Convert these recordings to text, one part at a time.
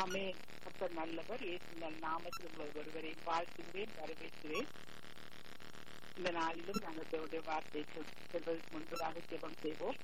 ஆமே அப்ப நல்லவர் இயேசுங்கள் நாமத்தில் உங்கள் ஒருவரையும் வாழ்த்துகிறேன் வரவேற்கிறேன் இந்த நாளிலும் நாங்கள் தேவனுடைய வார்த்தை செல்வதற்கு முன்பதாக ஜெபம் செய்வோம்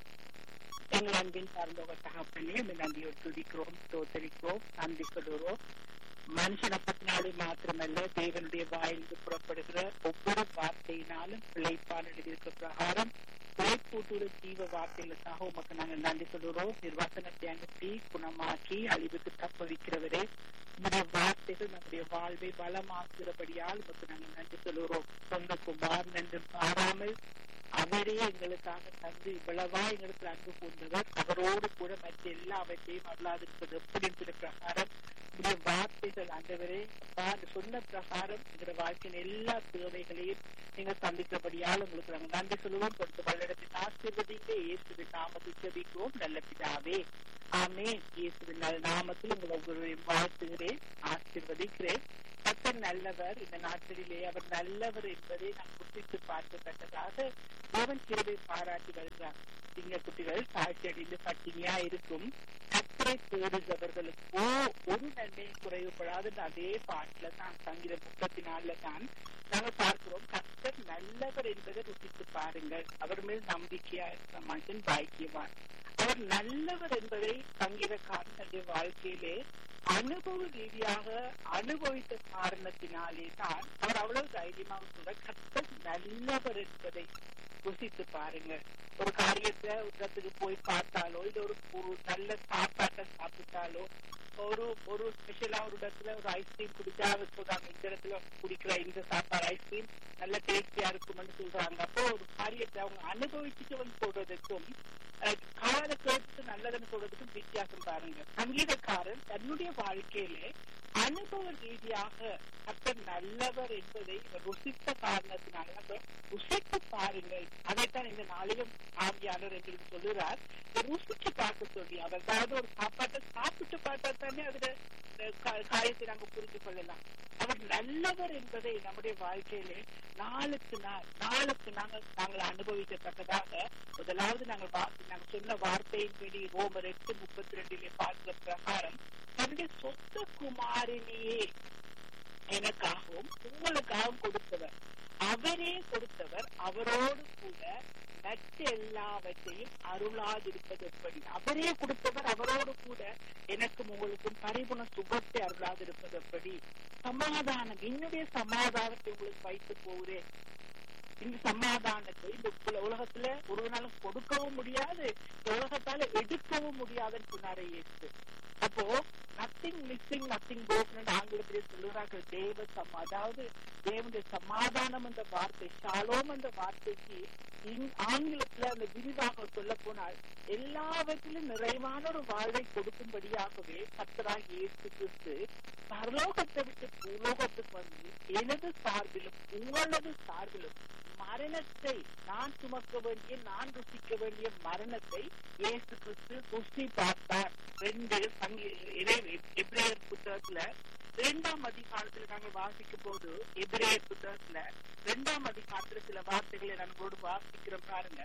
எங்கள் அன்பின் சார்ந்தவர் தகப்பனே இந்த நன்றியோடு துதிக்கிறோம் தோத்தரிக்கிறோம் நன்றி சொல்லுகிறோம் மனுஷன் அப்பத்தினாலே மாத்திரமல்ல தேவனுடைய வாயிலிருந்து புறப்படுகிற ஒவ்வொரு வார்த்தையினாலும் பிழைப்பான் எழுதியிருக்க பிரகாரம் பிழைப்பூட்டுள்ள ஜீவ வார்த்தைகளுக்காக உமக்கு நாங்கள் நன்றி சொல்லுகிறோம் நிர்வாசனத்தை அனுப்பி குணமாக்கி அழிவுக்கு தப்ப வைக்கிறவரே உங்களுடைய வார்த்தைகள் நம்முடைய வாழ்வை பலமாக்குகிறபடியால் உமக்கு நாங்கள் நன்றி சொல்லுகிறோம் சொந்த குமார் நன்று பாராமல் அவரே எங்களுக்காக தந்து இவ்வளவா எங்களுக்கு அன்பு கொண்டவர் அவரோடு கூட மற்ற எல்லாவற்றையும் அல்லாதிருப்பது எப்படி இருக்கிற பிரகாரம் உங்களுடைய வார்த்தைகள் ஆண்டவரே அப்பா அந்த சொன்ன பிரகாரம் எங்களுடைய வாழ்க்கையின் எல்லா தேவைகளையும் நீங்க சந்திக்கிறபடியால் உங்களுக்கு நாங்கள் நன்றி சொல்லுவோம் கொடுத்து வல்லடத்தின் ஆசீர்வதிங்க இயேசுவின் நாமத்தில் ஜெபிக்கிறோம் நல்ல பிதாவே ஆமே இயேசுவின் நல்ல நாமத்தில் உங்களை ஒவ்வொருவரையும் வாழ்த்துகிறேன் ஆசீர்வதிக்கிறேன் கத்தர் நல்லவர் இந்த நாட்களிலே அவர் நல்லவர் என்பதை நாம் குறிப்பிட்டு பார்க்கத்தக்கதாக தேவன் கிருபை பாராட்டி வருகிறார் சிங்க குட்டிகள் தாழ்ச்சி அடைந்து பட்டினியா இருக்கும் கத்தரை தேடுகிறவர்களுக்கோ ஒரு நன்மையும் குறைவுபடாது அதே பாட்டுல தான் சங்கீத முப்பத்தி நாலுல தான் நாங்கள் பார்க்கிறோம் கத்தர் நல்லவர் என்பதை ருசித்து பாருங்கள் அவர் மேல் நம்பிக்கையா இருக்கிற மனுஷன் பாக்கியவான் அவர் நல்லவர் என்பதை சங்கீதக்காரன் தன்னுடைய வாழ்க்கையிலே அனுபவ ரீதியாக அனுபவித்த காரணத்தினாலே தான் அவர் அவ்வளவு தைரியமாக சொல்ற கத்தர் நல்லவர் என்பதை ருசித்து பாருங்க ஒரு காரியத்தை ஒரு இடத்துக்கு போய் பார்த்தாலோ இல்ல ஒரு ஒரு நல்ல சாப்பாட்டை சாப்பிட்டாலோ ஒரு ஒரு ஸ்பெஷலா ஒரு இடத்துல ஒரு ஐஸ்கிரீம் குடிச்சா அவர் சொல்றாங்க இந்த இடத்துல குடிக்கிற இந்த சாப்பாடு ஐஸ்கிரீம் நல்ல டேஸ்டியா இருக்கும்னு சொல்றாங்க அப்போ ஒரு காரியத்தை அவங்க அனுபவிச்சுட்டு வந்து சொல்றதுக்கும் கால கேட்டு நல்லதுன்னு சொல்றதுக்கும் வித்தியாசம் பாருங்க சங்கீதக்காரன் தன்னுடைய வாழ்க்கையிலே அனுபவ ரீதியாக கத்தர் நல்லவர் என்பதை ருசித்த காரணத்தினால ருசித்து பாருங்கள் அதைத்தான் இந்த நாளிலும் ஆவியாளர் எங்களுக்கு சொல்லுறார் ருசிச்சு பார்க்க சொல்லி அவர் அதாவது ஒரு சாப்பாட்டை சாப்பிட்டு பார்த்தா தானே அதுல காயத்தை நாங்க புரிந்து கொள்ளலாம் அவர் நல்லவர் என்பதை நம்முடைய வாழ்க்கையிலே நாளுக்கு நாள் நாளுக்கு நாங்கள் நாங்கள் அனுபவிக்கத்தக்கதாக முதலாவது நாங்கள் நாங்கள் சொன்ன வார்த்தையின்படி ரோமர் எட்டு முப்பத்தி ரெண்டிலே பார்க்கிற பிரகாரம் தன்னுடைய சொந்த குமாரினையே எனக்காகவும் உங்களுக்காகவும் கொடுத்தவர் அவரே கொடுத்தவர் அவரோடு கூட மற்ற எல்லாவற்றையும் அருளாதிருப்பது எப்படி அவரே கொடுத்தவர் அவரோடு கூட எனக்கும் உங்களுக்கும் பரிபுண சுகத்தை அருளாதிருப்பது எப்படி சமாதானம் என்னுடைய சமாதானத்தை உங்களுக்கு வைத்து போகிறேன் இந்த சமாதானத்தை இந்த உலகத்துல ஒரு நாளும் கொடுக்கவும் முடியாது இந்த உலகத்தால எடுக்கவும் முடியாதுன்னு சொன்னாரே இயேசு அப்போ நத்திங் மிஸ்ஸிங் நத்திங் போகணும் ஆங்கிலத்திலே சொல்லுகிறார்கள் தேவ சமா அதாவது தேவனுடைய சமாதானம் என்ற வார்த்தை ஷாலோம் என்ற வார்த்தைக்கு ஆங்கிலத்துல அந்த விரிவாக சொல்ல போனால் எல்லாவற்றிலும் நிறைவான ஒரு வாழ்வை கொடுக்கும்படியாகவே கத்தராக இயேசு கிறிஸ்து பரலோகத்தை விட்டு பூலோகத்துக்கு வந்து எனது சார்பிலும் உங்களது சார்பிலும் மரணத்தை நான் சுமக்க வேண்டிய நான் ருசிக்க வேண்டிய மரணத்தை இயேசு கிறிஸ்து ருசி பார்த்தார் ரெண்டு எப்ரேயர் புத்தகத்துல இரண்டாம் அதிகாரத்துல நாங்கள் வாசிக்கும் போது எபிரேயர் புத்தகத்துல இரண்டாம் அதிகாரத்துல சில வார்த்தைகளை நம்மளோடு வாசிக்கிறோம் பாருங்க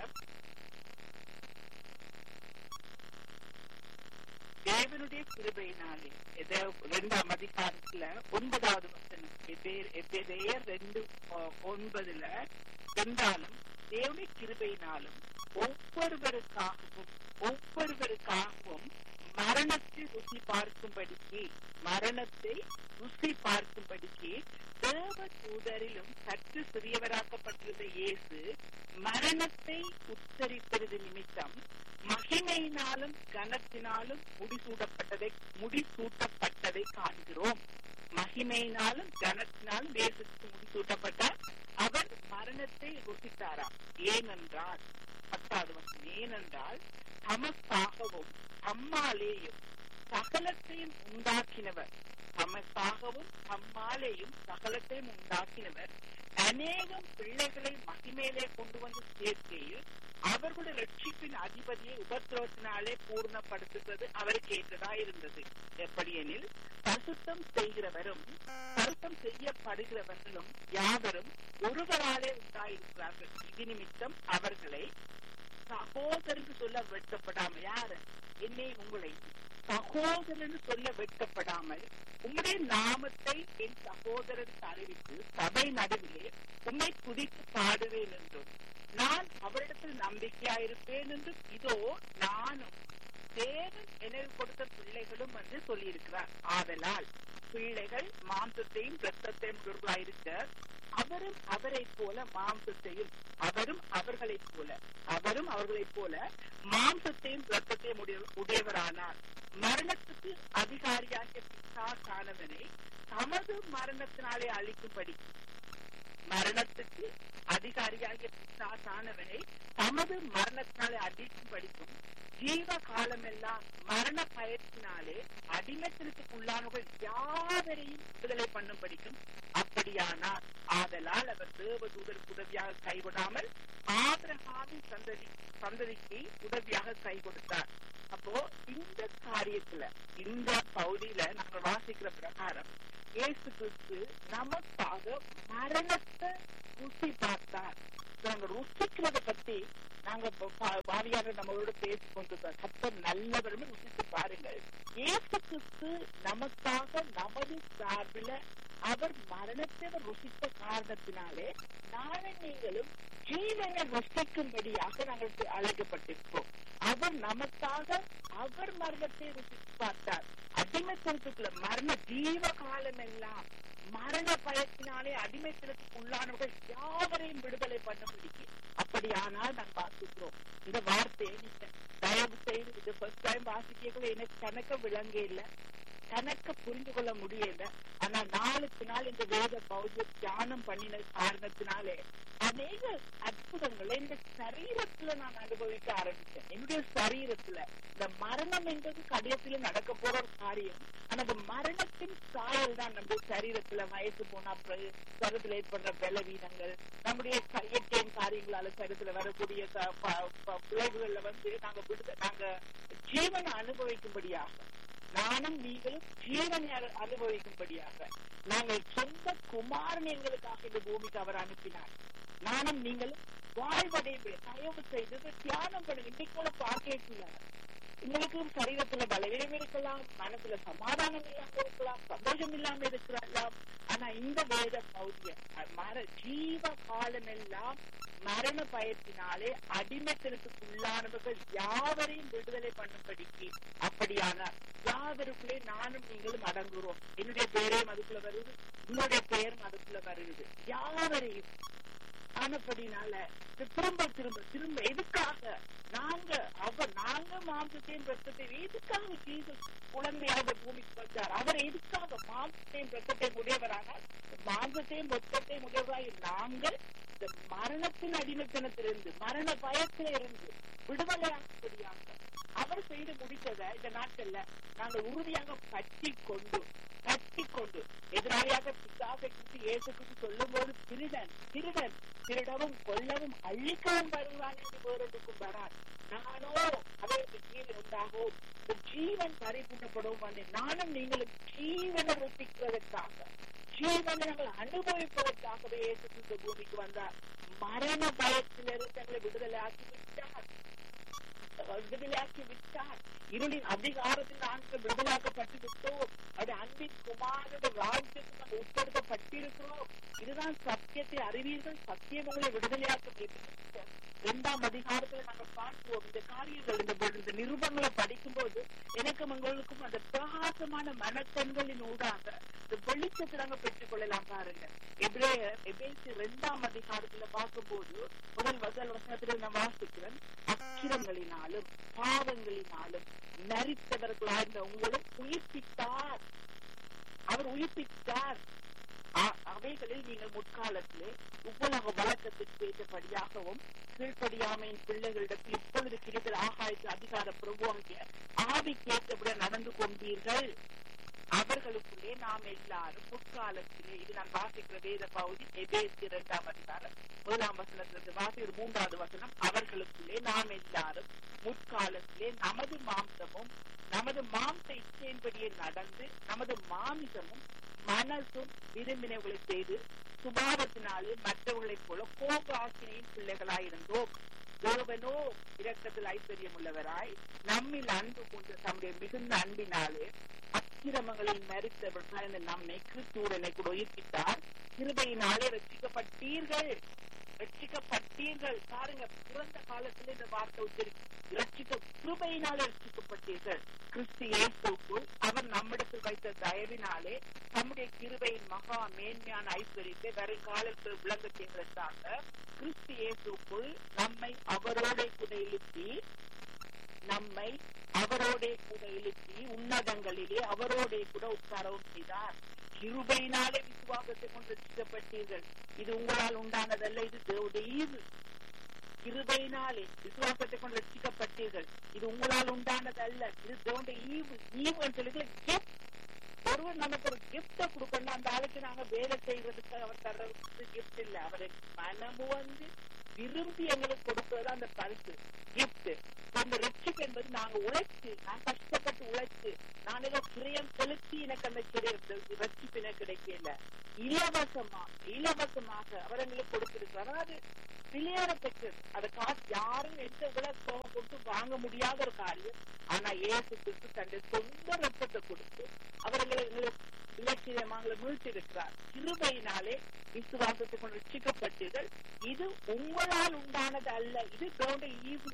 தேவனுடைய கிருபையினாலே இரண்டாம் அதிகாரத்துல ஒன்பதாவது வசனம் எபேரையர் ரெண்டு ஒன்பதுல இருந்தாலும் தேவனுடைய கிருபையினாலும் ஒவ்வொருவருக்காகவும் ஒவ்வொருவருக்காகவும் மரணத்தை ருசி பார்க்கும்படிக்கு மரணத்தை ருசி பார்க்கும்படிக்கு தேவ தூதரிலும் சற்று சிறியவராக்கப்பட்டிருந்த இயேசு மரணத்தை உத்தரிப்பது நிமித்தம் மகிமையினாலும் கனத்தினாலும் முடிசூடப்பட்டதை முடிசூட்டப்பட்டதை காண்கிறோம் மகிமையினாலும் கனத்தினாலும் இயேசுக்கு முடிசூட்டப்பட்டார் அவர் மரணத்தை ருசித்தாராம் ஏனென்றால் பத்தாவது வருஷம் ஏனென்றால் தமக்காகவும் தம்மாலேயும் சகலத்தையும் உண்டாக்கினவர் தமக்காகவும் தம்மாலேயும் சகலத்தையும் உண்டாக்கினவர் அநேகம் பிள்ளைகளை மகிமேலே கொண்டு வந்து சேர்க்கையில் அவர்களுடைய ரட்சிப்பின் அதிபதியை உபத்திரவத்தினாலே பூர்ணப்படுத்துவது அவருக்கு ஏற்றதா இருந்தது எப்படியெனில் பரிசுத்தம் செய்கிறவரும் பரிசுத்தம் செய்யப்படுகிறவர்களும் யாவரும் ஒருவராலே உண்டாயிருக்கிறார்கள் இது நிமித்தம் அவர்களை சகோதரன் சொல்ல வெட்கப்படாமல் யாரு என்னை உங்களை சகோதரன் சொல்ல வெட்கப்படாமல் உம்முடைய நாமத்தை என் சகோதரருக்கு அறிவித்து சபை நடுவிலே உம்மை குதித்து பாடுவேன் என்றும் நான் அவரிடத்தில் நம்பிக்கையாயிருப்பேன் என்றும் இதோ நானும் தேவன் எனக்கு கொடுத்த பிள்ளைகளும் என்று சொல்லியிருக்கிறார் ஆதலால் பிள்ளைகள் மாம்சத்தையும் இரத்தத்தையும் உடையவர்களாயிருக்க அவரும் அவரைப் போல மாம்சத்தையும் அவரும் அவர்களைப் போல அவரும் அவர்களைப் போல மாம்சத்தையும் இரத்தத்தையும் உடைய- உடையவரானார் மரணத்துக்கு அதிகாரியாகிய பிசாசானவனை தமது மரணத்தினாலே அழிக்கும்படி மரணத்துக்கு அதிகாரியாகிய பிசாசானவனை தமது மரணத்தினாலே அடிக்கும் படிக்கும் ஜீவ காலமெல்லாம் மரண பயத்தினாலே அடிமத்திற்கு உள்ளானவர்கள் யாவரையும் விடுதலை பண்ணும் படிக்கும் அப்படியானால் ஆதலால் அவர் தேவ தூதருக்கு உதவியாக கைவிடாமல் ஆபிரகாமின் சந்ததி சந்ததிக்கு உதவியாக கை கொடுத்தார் அப்போ இந்த காரியத்துல இந்த பகுதியில நாங்க வாசிக்கிற பிரகாரம் இயேசு கிறிஸ்து நமக்காக மரணத்தை ருசி பார்த்தார் நாங்க ருசிக்கிறத பத்தி நாங்க இப்ப பா- பாவியார் நம்மளோட பேசி கொண்டிருக்கோம் கத்த நல்லவரும் ருசித்து பாருங்கள் இயேசு கிறிஸ்து நமக்காக நமது சார்பில அவர் மரணத்தை அவர் ருசித்த காரணத்தினாலே நானும் நீங்களும் ஜீவனை ருசிக்கும்படியாக நாங்கள் அழைக்கப்பட்டிருக்கோம் அவர் நமக்காக அவர் மரணத்தை ருசித்து பார்த்தார் அடிமைத்தனத்துக்குள்ள மரண ஜீவ காலம் எல்லாம் மரண பயத்தினாலே அடிமைத்தனத்துக்கு உள்ளானவர்கள் யாவரையும் விடுதலை பண்ண முடியும் அப்படியானால் நான் வாசிக்கிறோம் இந்த வார்த்தையை நீங்க தயவு செய்து இது ஃபர்ஸ்ட் டைம் வாசிக்கக்குள்ள எனக்கு கணக்க விளங்க இல்ல கணக்க புரிந்து கொள்ள முடியல ஆனா நாளுக்கு நாள் இந்த வேத பௌத்த தியானம் பண்ணின காரணத்தினாலே அநேக அற்புதங்களை இந்த சரீரத்துல நான் அனுபவிக்க ஆரம்பிச்சேன் என்னுடைய சரீரத்துல இந்த மரணம் என்பது கடிதத்துல நடக்க போற ஒரு காரியம் ஆனா அந்த மரணத்தின் சாயல் தான் நம்முடைய சரீரத்துல வயசு போனா பிறகு சரீரத்துல ஏற்படுற பலவீனங்கள் நம்முடைய க- இயற்கையின் காரியங்களால சரீரத்துல வரக்கூடிய க- ப- ப- விளைவுகள்ல வந்து நாங்க விடுத நாங்க ஜீவனை அனுபவிக்கும்படியாக நானும் நீங்களும் ஜீவனை அனு- அனுபவிக்கும்படியாக நாங்கள் சொந்த குமாரன் எங்களுக்காக இந்த பூமிக்கு அவர் அனுப்பினார் நானும் நீங்களும் வாழ்வடைந்து தயவு செய்து இதை தியானம் பண்ணுங்க இன்னைக்கு கூட பார்க்கல உங்களுக்கும் சரீரத்துல பலவீனம் இருக்கலாம் மனசுல சமாதானம் இல்லாம இருக்கலாம் சந்தோஷம் இல்லாம இருக்கலாம் ஆனா இந்த வேத பௌதிய மர ஜீவ காலம் எல்லாம் மரண பயத்தினாலே அடிமைத்தனத்துக்கு உள்ளானவர்கள் யாவரையும் விடுதலை பண்ணும்படிக்கு அப்படியான யாவருக்குள்ளே நானும் நீங்களும் அடங்குறோம் என்னுடைய பெயரையும் அதுக்குள்ள வருது உன்னுடைய பெயரும் அதுக்குள்ள வருது யாவரையும் ஆனப்படினால இது திரும்ப திரும்ப திரும்ப எதுக்காக நாங்க அவ நாங்க மாம்சத்தையும் ரத்தத்தையும் எதுக்காக ஜீசஸ் குழந்தையாக பூமிக்கு வந்தார் அவர் எதுக்காக மாம்சத்தையும் ரத்தத்தையும் உடையவரானால் மாம்சத்தையும் ரத்தத்தையும் உடையவராய் நாங்கள் இந்த மரணத்தின் அடிமைத்தனத்திலிருந்து மரண பயத்தில இருந்து விடுதலையாகும்படியாக அவர் செய்து முடித்ததை இந்த நாட்கள்ல நாங்கள் உறுதியாக பற்றி கொண்டு பற்றி கொண்டு எதிராளியாக பிசாசை குறித்து இயேசு குறித்து சொல்லும் போது திருடன் திருடன் திருடவும் கொல்லவும் அழிக்கவும் வருவான் என்று வேறொன்றுக்கும் வரான் நானோ அவருக்கு ஜீவன் உண்டாகும் இந்த ஜீவன் பறிபூட்டப்படவும் வந்தேன் நானும் நீங்களும் ஜீவனை ருசிக்கிறதற்காக ஜீவனை நாங்கள் அனுபவிப்பதற்காகவே இயேசு கிறிஸ்து பூமிக்கு வந்தார் மரண பயத்திலிருந்து எங்களை விடுதலை ஆக்கி விட்டார் விடுதலையாக்கி விட்டார் இருளின் அதிகாரத்தில் நாங்கள் விடுதலாக்கப்பட்டு விட்டோம் அது அன்பின் குமாரோட ராஜ்யத்துக்கு நாங்கள் உட்படுத்தப்பட்டிருக்கிறோம் இதுதான் சத்தியத்தை அறிவீர்கள் சத்தியம் உங்களை விடுதலையாக்க இரண்டாம் அதிகாரத்துல நாங்க பார்க்குவோம் இந்த காரியங்கள் இந்த இந்த நிருபங்களை படிக்கும் போது எனக்கும் உங்களுக்கும் அந்த பிரகாசமான மனக்கண்களின் ஊடாக இந்த வெளிச்சத்தை நாங்க பெற்றுக் கொள்ளலாம் பாருங்க எபிரே எபேசி இரண்டாம் அதிகாரத்துல பார்க்கும்போது முதல் வசல் வசனத்துல நான் வாசிக்கிறேன் அக்கிரங்களினாலும் பாவங்களினாலும் நரித்தவர்களாக உங்களும் உயிர்ப்பித்தார் அவர் உயிர்ப்பித்தார் அ- அவைகளில் நீங்கள் முற்காலத்திலே உப்பலக வழக்கத்திற்கு ஏற்றபடியாகவும் கீழ்ப்படியாமையின் பிள்ளைகளிடத்தில் இப்பொழுது கிடைக்கிற ஆகாயத்து அதிகார பிரபுவாகிய ஆவிக்கேற்றபடி நடந்து கொண்டீர்கள் அவர்களுக்குள்ளே நாம் எல்லாரும் முற்காலத்திலே இது நான் வாசிக்கிற வேத பகுதி எபேசி இரண்டாம் அதிகாரம் முதலாம் வசனத்திலிருந்து வாசிக்கிற மூன்றாவது வசனம் அவர்களுக்குள்ளே நாம் எல்லாரும் முற்காலத்திலே நமது மாம்சமும் நமது மாம்ச இச்சையின்படியே நடந்து நமது மாமிசமும் மனசும் விரும்பினவர்களை செய்து சுபாவத்தினாலே மற்றவர்களைப் போல கோப ஆசிரியின் பிள்ளைகளாயிருந்தோம் தேவனோ இரக்கத்தில் ஐஸ்வர்யம் உள்ளவராய் நம்மில் அன்பு கொண்டு தம்முடைய மிகுந்த அன்பினாலே அக்கிரமங்களில் மறித்தவர் நம்மை கிறிஸ்துவனை கூட உயிர்ப்பித்தார் கிருபையினாலே ரட்சிக்கப்பட்டீர்கள் ரட்சிக்கப்பட்டீர்கள் பாருங்க பிறந்த காலத்துல இந்த வார்த்தை உச்சரி ரட்சிக்க கிருபையினாலே ரட்சிக்கப்பட்டீர்கள் கிறிஸ்து இயேசுக்குள் அவர் நம்மிடத்தில் வைத்த தயவினாலே தம்முடைய கிருபையின் மகா மேன்மையான ஐஸ்வர்யத்தை வரும் காலத்தில் விளங்க செய்வதற்காக கிறிஸ்து இயேசுக்குள் நம்மை அவரோட கூட எழுப்பி நம்மை அவரோட கூட எழுப்பி உன்னதங்களிலே அவரோட கூட உட்காரவும் செய்தார் கிருபையினாலே விசுவாசத்தை கொண்டு ரசிக்கப்பட்டீர்கள் இது உங்களால் உண்டானதல்ல இது தேவடைய ஈவு கிருபையினாலே விசுவாசத்தை கொண்டு ரசிக்கப்பட்டீர்கள் இது உங்களால் உண்டானது அல்ல இது தேவடைய ஈவு ஈவு சொல்லி கிஃப்ட் ஒருவர் நமக்கு ஒரு கிஃப்ட கொடுக்கணும் அந்த ஆளுக்கு நாங்க வேலை செய்யறதுக்கு அவர் தர்றதுக்கு கிஃப்ட் இல்ல அவரை மனமு வந்து விரும்பி எங்களுக்கு கொடுப்பது அந்த பரிசு கிஃப்ட் அந்த ரட்சிப்பு என்பது நாங்க உழைச்சு நான் கஷ்டப்பட்டு உழைச்சு நான் ஏதோ கிரியம் செலுத்தி எனக்கு அந்த ரட்சிப்பு எனக்கு கிடைக்கல இலவசமா இலவசமாக அவர் எங்களுக்கு கொடுத்திருக்கிறார் அதாவது விளையாட பெற்றது அதை காசு யாரும் எந்த விலை சோகம் கொடுத்து வாங்க முடியாத ஒரு காரியம் ஆனா ஏசு கிறிஸ்து தன்னுடைய சொந்த ரத்தத்தை கொடுத்து அவர்களை எங்களுக்கு இலட்சியமாக மீழ்த்திருக்கிறார் கிருபையினாலே விசுவாசத்தை கொண்டு ரட்சிக்கப்பட்டீர்கள் இது உங்களால் உண்டானது அல்ல இது தேவனுடைய ஈவு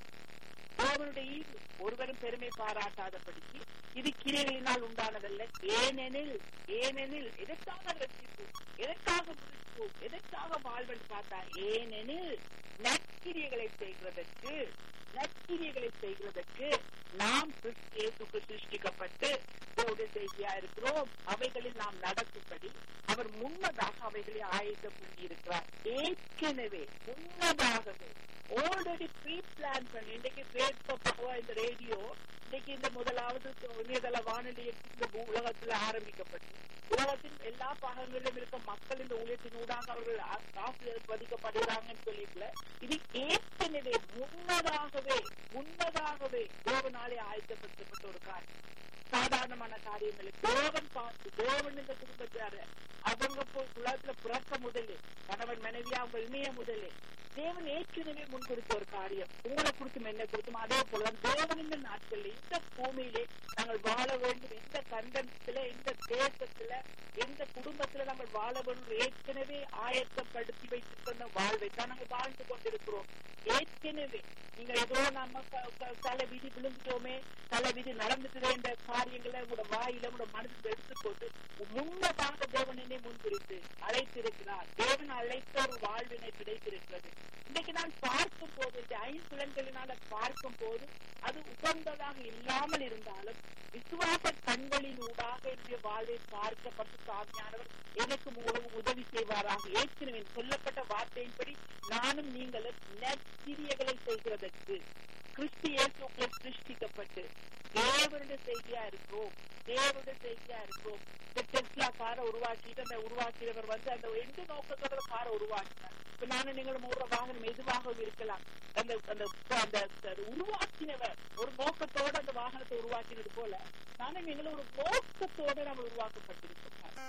தேவனுடைய ஈவு ஒருவரும் பெருமை பாராட்டாதபடிக்கு இது கிரியைகளினால் உண்டானதல்ல ஏனெனில் ஏனெனில் எதற்காக ரட்சிப்பு எதற்காக மீட்பு எதற்காக வாழ்வென்று பார்த்தா ஏனெனில் நற்கிரியைகளை செய்கிறதற்கு நற்கிரியைகளை செய்கிறதற்கு நாம் இயேசுக்கு சிருஷ்டிக்கப்பட்டு தேவடைய செய்தியா இருக்கிறோம் அவைகளில் நாம் நடக்கும்படி அவர் முன்னதாக அவைகளை ஆயத்தம் பண்ணியிருக்கிறார் ஏற்கனவே முன்னதாகவே ஆல்ரெடி ப்ரீ பிளான் பண்ணி இன்னைக்கு பேஸ்புக் இந்த ரேடியோ இன்னைக்கு இந்த முதலாவது இணையதள வானொலி இந்த உலகத்துல ஆரம்பிக்கப்பட்டு உலகத்தின் எல்லா பாகங்களிலும் இருக்க மக்கள் இந்த ஊழியத்தின் ஊடாக அவர்கள் பதிக்கப்படுகிறாங்கன்னு சொல்லிக்கல இது ஏற்கனவே முன்னதாகவே முன்னதாகவே தேவனாலே ஆயத்தப்படுத்தப்பட்ட ஒரு காரியம் சாதாரணமான காரியங்களுக்கு தேவன் பார்த்து தேவன் இந்த குடும்பத்தார அவங்க உலகத்துல பிறக்க முதலே கணவன் மனைவியா அவங்க இணைய முதலே தேவன் ஏற்கனவே முன் கொடுத்த ஒரு காரியம் உங்களை குறித்தும் என்ன குறித்தும் அதே போல தேவன் இந்த நாட்கள்ல இந்த பூமியிலே நாங்கள் வாழ வேண்டும் எந்த கண்டத்துல எந்த தேசத்துல எந்த குடும்பத்துல நாங்கள் வாழ வேண்டும் ஏற்கனவே ஆயத்தப்படுத்தி வைத்திருக்கிற வாழ்வை தான் நாங்கள் வாழ்ந்து கொண்டிருக்கிறோம் ஏற்கனவே நீங்க ஏதோ நம்ம தலை விதி விழுந்துட்டோமே தலை விதி நடந்துட்டு என்ற காரியங்களை உங்களோட வாயில உங்களோட மனதில் எடுத்துக்கொண்டு முன்னதாக தேவனே முன்குறித்து அழைத்திருக்கிறார் தேவன் அழைத்த ஒரு வாழ்வினை கிடைத்திருக்கிறது இன்னைக்கு நான் பார்க்கும் போது இந்த ஐம்புலன்களினால பார்க்கும் போது அது உகந்ததாக இல்லாமல் இருந்தாலும் விசுவாச கண்களின் ஊடாக என்னுடைய வாழ்வை பார்க்கப்பட்டு சாமியானவர் எனக்கு மூலம் உதவி செய்வாராக ஏற்கனவே சொல்லப்பட்ட வார்த்தையின்படி நானும் நீங்களும் நற்கிரியைகளை செய்கிறதற்கு கிறிஸ்து இயேசுக்குள்ள சிருஷ்டிக்கப்பட்டு தேவனுடைய செய்தியா இருக்கிறோம் தேவனுடைய செய்தியா இருக்கிறோம் இந்த டெஸ்லா காரை உருவாக்கிட்டு அந்த உருவாக்கியவர் வந்து அந்த எந்த நோக்கத்தோட காரை உருவாக்கினார் இப்ப நானும் நீங்களும் ஒரு வாகனம் எதுவாக இருக்கலாம் அந்த அந்த அந்த உருவாக்கினவர் ஒரு நோக்கத்தோட அந்த வாகனத்தை உருவாக்கினது போல நானும் நீங்களும் ஒரு நோக்கத்தோட நம்ம உருவாக்கப்பட்டிருக்கோம்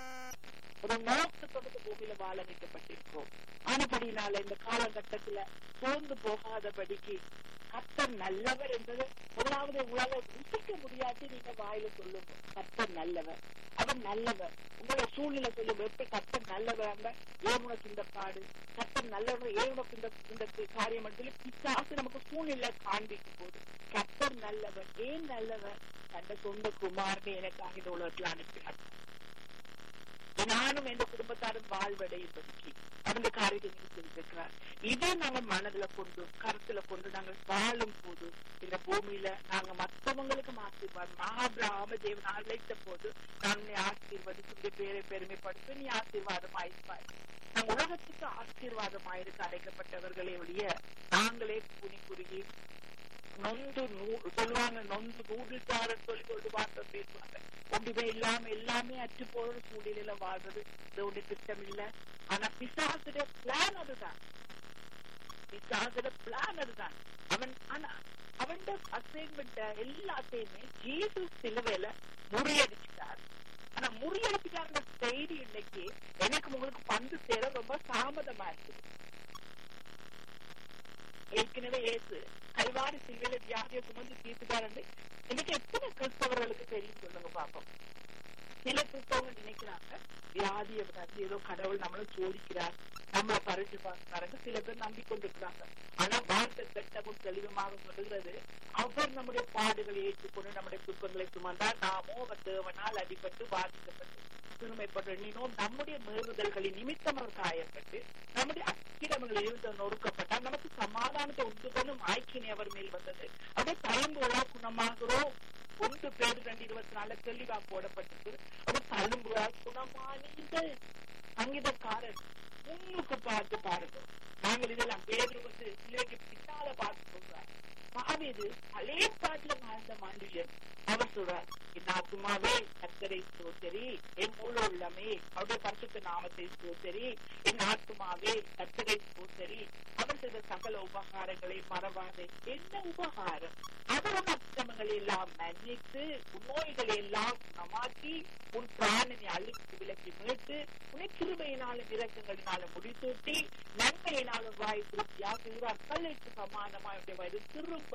ஒரு நோக்கத்தோட பூமியில வாழ வைக்கப்பட்டிருக்கோம் ஆனபடினால இந்த காலகட்டத்துல சோர்ந்து போகாதபடிக்கு கத்தர் நல்லவர் என்பது முதலாவது உங்களால ருசிக்க முடியாது நீங்க வாயில சொல்லுங்க கத்தர் நல்லவர் அவர் நல்லவர் உங்களோட சூழ்நிலை சொல்லுங்க எப்படி கத்தர் நல்லவர் ஏன் உனக்கு இந்த பாடு கத்தர் நல்லவர் ஏன் உனக்கு இந்த இந்த காரியம் சொல்லி பிசாசு நமக்கு சூழ்நிலை காண்பிக்கும் போது கத்தர் நல்லவர் ஏன் நல்லவர் தந்த சொந்த குமாரனை எனக்காக இந்த உலகத்துல அனுப்பினார் நானும் எந்த குடும்பத்தாரும் வாழ்வடையும்படிக்கு அந்த காரியத்தை செஞ்சிருக்கிறார் இதை நாங்க மனதுல கொண்டு கருத்துல கொண்டு நாங்கள் வாழும் போது இந்த பூமியில நாங்க மற்றவங்களுக்கு ஆசீர்வாதம் மகாபிராம தேவன் அழைத்த போது நான் உன்னை ஆசீர்வதிச்சு பேரை பெருமைப்படுத்தி நீ ஆசீர்வாதம் ஆயிருப்பாய் நாங்க உலகத்துக்கு ஆசீர்வாதம் ஆயிருக்கு அடைக்கப்பட்டவர்களே ஒழிய நாங்களே குனி குறுகி நொந்து சொல்லுவாங்க நொந்து நூடுத்தார சொல்லி கொண்டு வார்த்தை பேசுவாங்க ஒன்றுமே இல்லாம எல்லாமே அற்று போற சூழ்நிலையில வாழ்றது இதோட திட்டம் இல்ல ஆனா பிசாசுட பிளான் அதுதான் பிசாசுட பிளான் அதுதான் அவன் ஆனா அவன் அசைன்மெண்ட் எல்லாத்தையுமே ஜீசு சிலுவையில முறியடிச்சுட்டார் ஆனா முறியடிச்சுட்டாருன்ற செய்தி இன்னைக்கு எனக்கு உங்களுக்கு பந்து சேர ரொம்ப தாமதமா இருக்குது ஏற்கனவே ஏசு கல்வாரி சிலுவையில வியாதியை சுமந்து தீர்த்துட்டார் என்று இன்னைக்கு எத்தனை கிறிஸ்தவர்களுக்கு தெரியும் சொல்லுங்க பாப்போம் சில கிறிஸ்தவங்க நினைக்கிறாங்க வியாதியை வந்து ஏதோ கடவுள் நம்மளை சோதிக்கிறார் நம்மளை பறிச்சு பார்க்கிறாங்க சில பேர் நம்பிக்கொண்டிருக்கிறாங்க ஆனா வார்த்தை கட்டமும் தெளிவமாக சொல்லுகிறது அவர் நம்முடைய பாடுகளை ஏற்றுக்கொண்டு நம்முடைய துன்பங்களை சுமந்தால் நாமோ தேவனால் அடிபட்டு பாதிக்கப்பட்டு சிறுமைப்பட்டு எண்ணினோம் நம்முடைய மீறுதல்களின் நிமித்தம் அவர் காயப்பட்டு நம்முடைய அக்கிரமங்களில் இருந்து நொறுக்கப்பட்டால் நமக்கு சமாதானத்தை உண்டு பண்ணும் ஆய்ச்சினை அவர் மேல் வந்தது அப்படியே தயம்புகளா குணமாகிறோம் ஒன்று பேர் ரெண்டு இருபத்தி நாலு தெளிவா போடப்பட்டது அவர் தழும்புகளா குணமானீர்கள் சங்கீதக்காரன் முன்னுக்கு பார்த்து பாருங்க நாங்கள் இதெல்லாம் பேர் வந்து பிள்ளைக்கு பின்னால பார்த்து சொல்றார் பாவிது பழைய பாட்டுல வாழ்ந்த மாண்டியர் அவர் சொல்றார் என் ஆத்துமாவே கத்தரை சோதரி என் முழு உள்ளமே அவருடைய பரிசுத்த நாமத்தை சோதரி என் ஆத்துமாவே கத்தரை சோதரி அவர் செய்த சகல உபகாரங்களை மறவாதே என்ன உபகாரம் அவரது அக்கிரமங்களை எல்லாம் மன்னித்து உன் நோய்களை எல்லாம் குணமாக்கி உன் பிராணனை அழுத்து விலக்கி மீட்டு உன்னை கிருபையினாலும் இறக்கங்களினாலும் முடிசூட்டி நன்மையினாலும் வாய் திருப்தியாக்குகிறார் கல்லைக்கு சமானமாய் வரும் திரும்ப